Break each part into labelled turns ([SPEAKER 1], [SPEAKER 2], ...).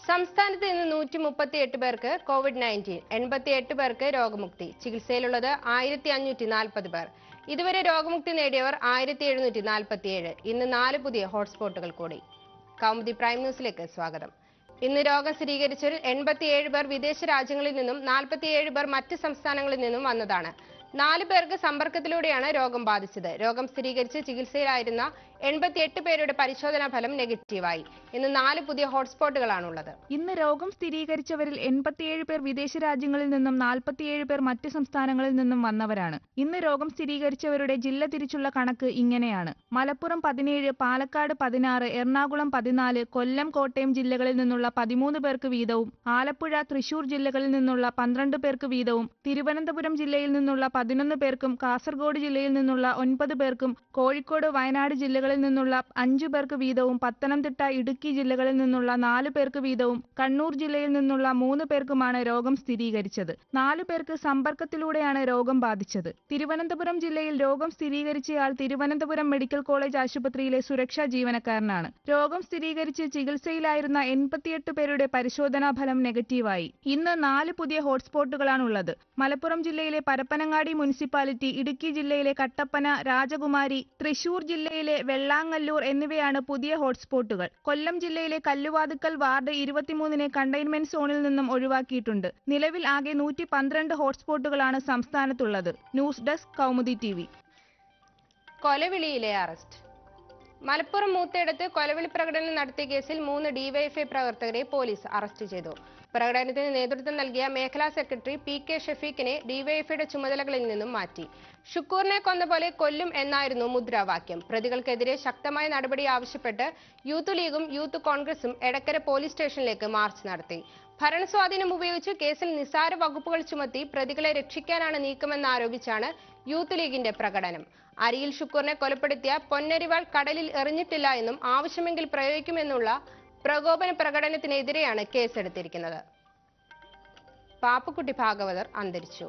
[SPEAKER 1] സംസ്ഥാനത്ത് ഇന്ന് നൂറ്റി മുപ്പത്തി എട്ട് പേർക്ക് കോവിഡ് നയൻറ്റീൻ എൺപത്തി എട്ട് പേർക്ക് രോഗമുക്തി ചികിത്സയിലുള്ളത് ആയിരത്തി അഞ്ഞൂറ്റി നാൽപ്പത് പേർ ഇതുവരെ രോഗമുക്തി നേടിയവർ ആയിരത്തി എഴുന്നൂറ്റി നാൽപ്പത്തിയേഴ് ഇന്ന് നാല് പുതിയ ഹോട്ട്സ്പോട്ടുകൾ കൂടി കൗമുദി പ്രൈം ന്യൂസിലേക്ക് സ്വാഗതം ഇന്ന് രോഗം സ്ഥിരീകരിച്ചവരിൽ എൺപത്തിയേഴ് പേർ വിദേശ രാജ്യങ്ങളിൽ നിന്നും നാൽപ്പത്തിയേഴ് പേർ മറ്റ് സംസ്ഥാനങ്ങളിൽ നിന്നും വന്നതാണ് നാല് പേർക്ക് സമ്പർക്കത്തിലൂടെയാണ് രോഗം ബാധിച്ചത് രോഗം സ്ഥിരീകരിച്ച് ചികിത്സയിലായിരുന്ന എൺപത്തിയെട്ട് പേരുടെ പരിശോധനാ ഫലം നെഗറ്റീവായി ഇന്ന് നാല് പുതിയ ഹോട്ട്സ്പോട്ടുകളാണുള്ളത്
[SPEAKER 2] ഇന്ന് രോഗം സ്ഥിരീകരിച്ചവരിൽ എൺപത്തിയേഴ് പേർ വിദേശ രാജ്യങ്ങളിൽ നിന്നും നാൽപ്പത്തിയേഴ് പേർ മറ്റ് സംസ്ഥാനങ്ങളിൽ നിന്നും വന്നവരാണ് ഇന്ന് രോഗം സ്ഥിരീകരിച്ചവരുടെ ജില്ല തിരിച്ചുള്ള കണക്ക് ഇങ്ങനെയാണ് മലപ്പുറം പതിനേഴ് പാലക്കാട് പതിനാറ് എറണാകുളം പതിനാല് കൊല്ലം കോട്ടയം ജില്ലകളിൽ നിന്നുള്ള പതിമൂന്ന് പേർക്ക് വീതവും ആലപ്പുഴ തൃശൂർ ജില്ലകളിൽ നിന്നുള്ള പന്ത്രണ്ട് പേർക്ക് വീതവും തിരുവനന്തപുരം ജില്ലയിൽ നിന്നുള്ള പതിനൊന്ന് പേർക്കും കാസർഗോഡ് ജില്ലയിൽ നിന്നുള്ള ഒൻപത് പേർക്കും കോഴിക്കോട് വയനാട് ജില്ലകളിൽ നിന്നുള്ള അഞ്ചു പേർക്ക് വീതവും പത്തനംതിട്ട ഇടുക്കി ജില്ലകളിൽ നിന്നുള്ള നാല് പേർക്ക് വീതവും കണ്ണൂർ ജില്ലയിൽ നിന്നുള്ള മൂന്ന് പേർക്കുമാണ് രോഗം സ്ഥിരീകരിച്ചത് നാലു പേർക്ക് സമ്പർക്കത്തിലൂടെയാണ് രോഗം ബാധിച്ചത് തിരുവനന്തപുരം ജില്ലയിൽ രോഗം സ്ഥിരീകരിച്ചയാൾ തിരുവനന്തപുരം മെഡിക്കൽ കോളേജ് ആശുപത്രിയിലെ സുരക്ഷാ ജീവനക്കാരനാണ് രോഗം സ്ഥിരീകരിച്ച് ചികിത്സയിലായിരുന്ന എൺപത്തിയെട്ട് പേരുടെ പരിശോധനാ ഫലം നെഗറ്റീവായി ഇന്ന് നാല് പുതിയ ഹോട്ട്സ്പോട്ടുകളാണുള്ളത് മലപ്പുറം ജില്ലയിലെ പരപ്പനങ്ങാടി മുനിസിപ്പാലിറ്റി ഇടുക്കി ജില്ലയിലെ കട്ടപ്പന രാജകുമാരി തൃശൂർ ജില്ലയിലെ വെള്ളാങ്ങല്ലൂർ എന്നിവയാണ് പുതിയ ഹോട്ട്സ്പോട്ടുകൾ കൊല്ലം ജില്ലയിലെ കല്ലുവാതുക്കൽ വാർഡ് ഇരുപത്തിമൂന്നിനെ കണ്ടെയ്ൻമെന്റ് സോണിൽ നിന്നും ഒഴിവാക്കിയിട്ടുണ്ട് നിലവിൽ ആകെ നൂറ്റി പന്ത്രണ്ട് ഹോട്ട്സ്പോട്ടുകളാണ് സംസ്ഥാനത്തുള്ളത് ന്യൂസ് ഡെസ്ക് കൗമുദി ടി
[SPEAKER 1] കൊലവിളിയിലെ അറസ്റ്റ് മലപ്പുറം മൂത്തയിടത്ത് കൊലവിളി പ്രകടനം നടത്തിയ കേസിൽ മൂന്ന് ഡിവൈഎഫ്ഐ പ്രവർത്തകരെ പോലീസ് അറസ്റ്റ് ചെയ്തു പ്രകടനത്തിന് നേതൃത്വം നൽകിയ മേഖലാ സെക്രട്ടറി പി കെ ഷഫീഖിനെ ഡിവൈഎഫ്ഐയുടെ ചുമതലകളിൽ നിന്നും മാറ്റി ഷുക്കൂറിനെ കൊന്ന പോലെ കൊല്ലും എന്നായിരുന്നു മുദ്രാവാക്യം പ്രതികൾക്കെതിരെ ശക്തമായ നടപടി ആവശ്യപ്പെട്ട് യൂത്ത് ലീഗും യൂത്ത് കോൺഗ്രസും എടക്കര പോലീസ് സ്റ്റേഷനിലേക്ക് മാർച്ച് നടത്തി ഭരണസ്വാധീനം ഉപയോഗിച്ച് കേസിൽ നിസാര വകുപ്പുകൾ ചുമത്തി പ്രതികളെ രക്ഷിക്കാനാണ് നീക്കമെന്നാരോപിച്ചാണ് യൂത്ത് ലീഗിന്റെ പ്രകടനം അരിയിൽ ഷുക്കൂറിനെ കൊലപ്പെടുത്തിയ പൊന്നരിവാൾ കടലിൽ എറിഞ്ഞിട്ടില്ല എന്നും ആവശ്യമെങ്കിൽ പ്രയോഗിക്കുമെന്നുള്ള പ്രകോപന പ്രകടനത്തിനെതിരെയാണ് കേസെടുത്തിരിക്കുന്നത് പാപ്പുക്കുട്ടി ഭാഗവതർ അന്തരിച്ചു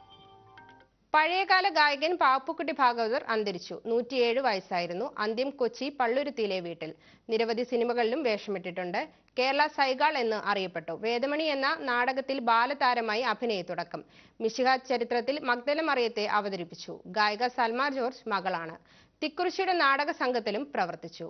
[SPEAKER 1] പഴയകാല ഗായകൻ പാപ്പുക്കുട്ടി ഭാഗവതർ അന്തരിച്ചു നൂറ്റിയേഴ് വയസ്സായിരുന്നു അന്ത്യം കൊച്ചി പള്ളുരുത്തിയിലെ വീട്ടിൽ നിരവധി സിനിമകളിലും വേഷമിട്ടിട്ടുണ്ട് കേരള സൈഗാൾ എന്ന് അറിയപ്പെട്ടു വേദമണി എന്ന നാടകത്തിൽ ബാലതാരമായി അഭിനയ തുടക്കം മിശിഹ ചരിത്രത്തിൽ മഗ്ദല മറിയത്തെ അവതരിപ്പിച്ചു ഗായിക സൽമാ ജോർജ് മകളാണ് തിക്കുറിശിയുടെ നാടക സംഘത്തിലും പ്രവർത്തിച്ചു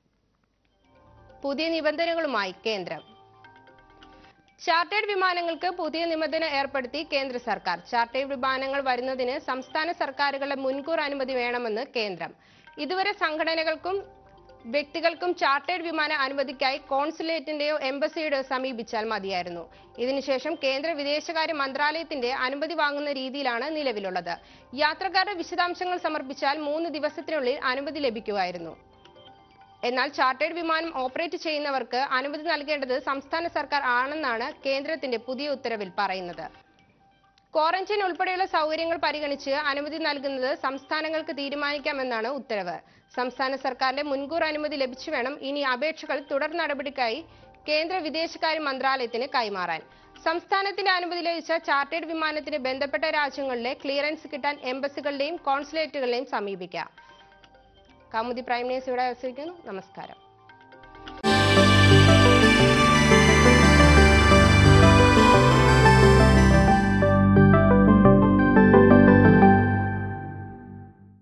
[SPEAKER 1] പുതിയ നിബന്ധനകളുമായി കേന്ദ്രം ചാർട്ടേഡ് വിമാനങ്ങൾക്ക് പുതിയ നിബന്ധന ഏർപ്പെടുത്തി കേന്ദ്ര സർക്കാർ ചാർട്ടേഡ് വിമാനങ്ങൾ വരുന്നതിന് സംസ്ഥാന സർക്കാരുകളുടെ മുൻകൂർ അനുമതി വേണമെന്ന് കേന്ദ്രം ഇതുവരെ സംഘടനകൾക്കും വ്യക്തികൾക്കും ചാർട്ടേഡ് വിമാന അനുമതിക്കായി കോൺസുലേറ്റിന്റെയോ എംബസിയുടെയോ സമീപിച്ചാൽ മതിയായിരുന്നു ഇതിനുശേഷം കേന്ദ്ര വിദേശകാര്യ മന്ത്രാലയത്തിന്റെ അനുമതി വാങ്ങുന്ന രീതിയിലാണ് നിലവിലുള്ളത് യാത്രക്കാരുടെ വിശദാംശങ്ങൾ സമർപ്പിച്ചാൽ മൂന്ന് ദിവസത്തിനുള്ളിൽ അനുമതി ലഭിക്കുമായിരുന്നു എന്നാൽ ചാർട്ടേഡ് വിമാനം ഓപ്പറേറ്റ് ചെയ്യുന്നവർക്ക് അനുമതി നൽകേണ്ടത് സംസ്ഥാന സർക്കാർ ആണെന്നാണ് കേന്ദ്രത്തിന്റെ പുതിയ ഉത്തരവിൽ പറയുന്നത് ക്വാറന്റൈൻ ഉൾപ്പെടെയുള്ള സൗകര്യങ്ങൾ പരിഗണിച്ച് അനുമതി നൽകുന്നത് സംസ്ഥാനങ്ങൾക്ക് തീരുമാനിക്കാമെന്നാണ് ഉത്തരവ് സംസ്ഥാന സർക്കാരിന്റെ മുൻകൂർ അനുമതി ലഭിച്ചു വേണം ഇനി അപേക്ഷകൾ തുടർ നടപടിക്കായി കേന്ദ്ര വിദേശകാര്യ മന്ത്രാലയത്തിന് കൈമാറാൻ സംസ്ഥാനത്തിന്റെ അനുമതി ലഭിച്ച ചാർട്ടേഡ് വിമാനത്തിന് ബന്ധപ്പെട്ട രാജ്യങ്ങളിലെ ക്ലിയറൻസ് കിട്ടാൻ എംബസികളുടെയും കോൺസുലേറ്റുകളുടെയും സമീപിക്കാം കൗമുദി പ്രൈം ന്യൂസ് ഇവിടെ അവതരിക്കുന്നു നമസ്കാരം